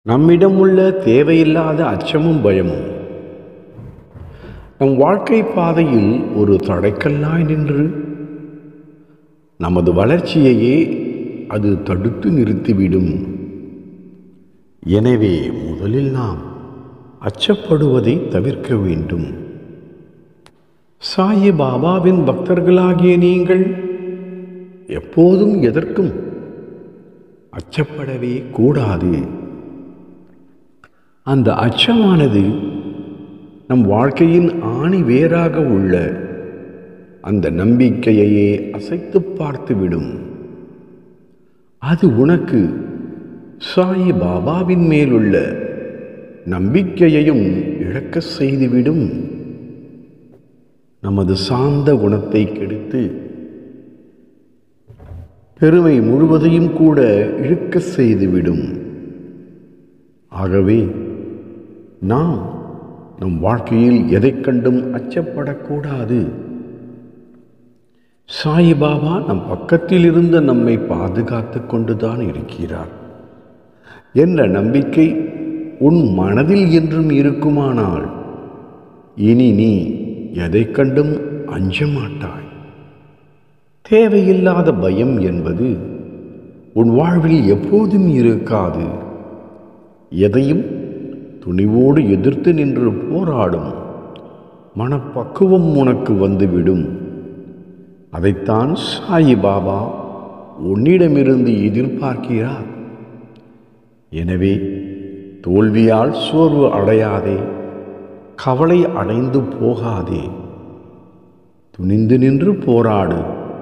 நம்மிடம் உள்ள தேவையில்லாத அச்சமும் பயமும் நம் வாழ்க்கை பாதையில் ஒரு தடைக்கல்லாய் நின்று நமது வளர்ச்சியையே அது தடுத்து நிறுத்திவிடும் எனவே முதலில் நாம் அச்சப்படுவதை தவிர்க்க வேண்டும் சாயி பாபாவின் பக்தர்களாகிய நீங்கள் எப்போதும் எதற்கும் அச்சப்படவே கூடாது அந்த அச்சமானது நம் வாழ்க்கையின் ஆணி வேராக உள்ள அந்த நம்பிக்கையையே அசைத்து பார்த்துவிடும் அது உனக்கு சாயி பாபாவின் மேலுள்ள நம்பிக்கையையும் இழக்க செய்துவிடும் நமது சாந்த குணத்தை கெடுத்து பெருமை முழுவதையும் கூட இழுக்க செய்துவிடும் ஆகவே நாம் நம் வாழ்க்கையில் எதைக் கண்டும் அச்சப்படக்கூடாது சாயிபாபா நம் பக்கத்தில் இருந்து நம்மை பாதுகாத்து கொண்டுதான் இருக்கிறார் என்ற நம்பிக்கை உன் மனதில் என்றும் இருக்குமானால் இனி நீ எதைக் கண்டும் அஞ்ச மாட்டாய் தேவையில்லாத பயம் என்பது உன் வாழ்வில் எப்போதும் இருக்காது எதையும் துணிவோடு எதிர்த்து நின்று போராடும் மனப்பக்குவம் உனக்கு வந்துவிடும் அதைத்தான் சாயி பாபா உன்னிடமிருந்து எதிர்பார்க்கிறார் எனவே தோல்வியால் சோர்வு அடையாதே கவலை அடைந்து போகாதே துணிந்து நின்று போராடு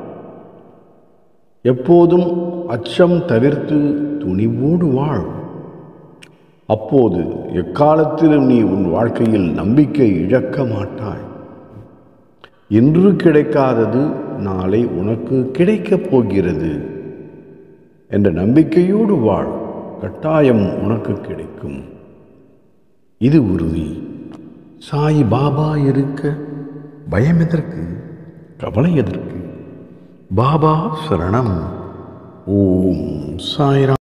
எப்போதும் அச்சம் தவிர்த்து துணிவோடு வாழ் அப்போது எக்காலத்திலும் நீ உன் வாழ்க்கையில் நம்பிக்கை இழக்க மாட்டாய் இன்று கிடைக்காதது நாளை உனக்கு கிடைக்கப் போகிறது என்ற நம்பிக்கையோடு வாழ் கட்டாயம் உனக்கு கிடைக்கும் இது உறுதி சாய் பாபா இருக்க பயம் எதற்கு கவலை எதற்கு பாபா சரணம் ஓம் சாய்ராம்